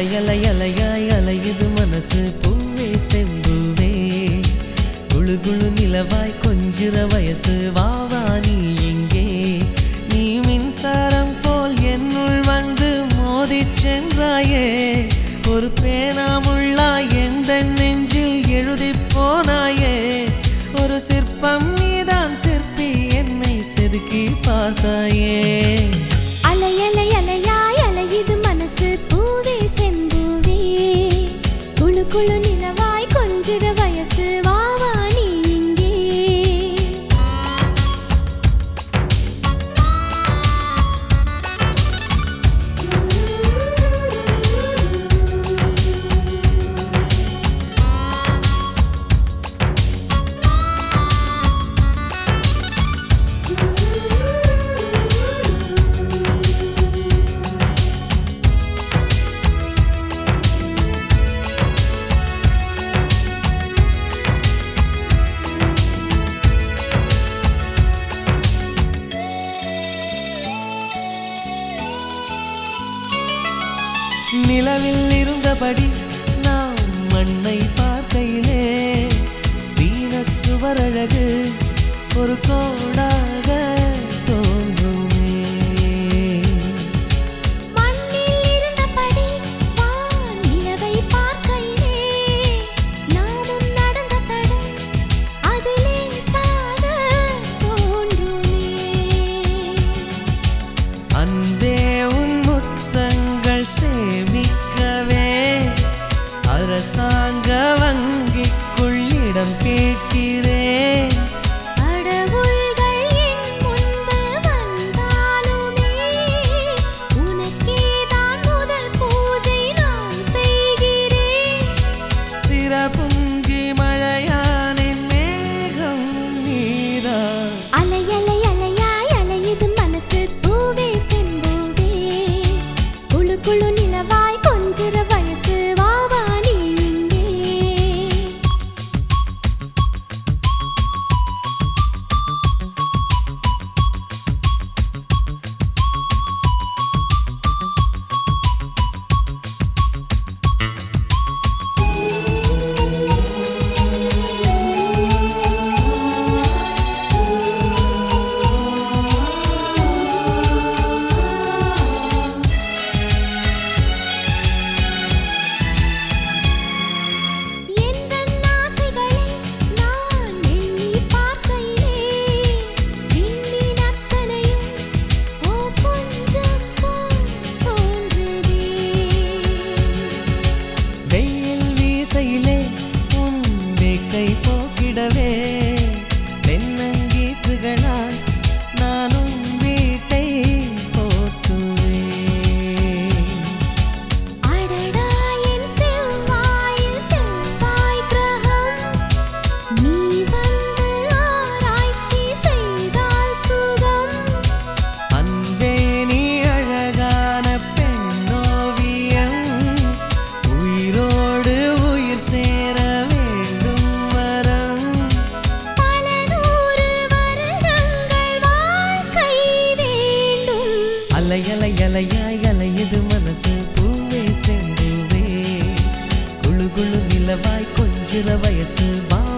அலையலை அலையாய் அலையுது மனசு பூவே செம்புவே குழு குழு நிலவாய் கொஞ்சிற வயசு வாவா நீ இங்கே நீ மின்சாரம் போல் என்னுள் வந்து மோதிச் சென்றாயே ஒரு பேனாமுள்ளாய் எந்த நெஞ்சில் எழுதிப் போனாயே ஒரு சிற்பம் நீதான் சிற்பி என்னை செதுக்கி பார்த்தாயே அலை அலை அலையாய் அலையுது மனசு பூவே செம்பூவே குழு குழு நிலவாய் கொஞ்சிற வயசு வாவா நீ இங்கே நிலவில் இருந்தபடி நாம் மண்ணை பார்க்கையிலே சீன சுவரழகு ஒரு கோடாக தோன்றுமே மண்ணில் இருந்தபடி வான் நிலவை பார்க்கையிலே நாமும் நடந்த தடம் அது லேசாக தோன்றுமே அன்பே உன் முத்தங்கள் சேமிக்கவே அரசாங்க வங்கிக்குள் இடம் கேட்கிறேன் கடவுள்கள் என் முன்பு வந்தாலுமே உனக்கேதான் முதல் பூஜை நான் செய்கிறேன் சிறப்புஞ்சி மழையானின் மேகம் நீதான் அலை அலை அலையாய் அலையுது மனசு பூவே செம்பூவே குழு குழு நிலவாய் கொஞ்சிற வயசு வாவா நீ இங்கே எந்தன் ஆசைகளை நான் எண்ணி பார்க்கையிலே விண்மீன் அத்தனையும் ஓ கொஞ்சம் போல் தோன்றுதே வெயில் வீசையிலே உன் வேக்கை போக்கிடவே தென்னங்கீற்றுகளால் நானும் வீட்டை போற்றுவேன் அடடா என் செவ்வாயில் செவ்வாய் கிரகம் நீ வந்து ஆராய்ச்சி செய்தால் சுகம் அன்பே நீ அழகான பெண்ணோவியம் உயிரோடு உயிர் சேர வேண்டும் வரம் பல நூறு வருடங்கள் வாழ்க்கை வேண்டும் அலை அலை அலையாய் அலையுது மனசு பூவே செம்புவே குழு குழு நிலவாய் கொஞ்சிற வயசு வா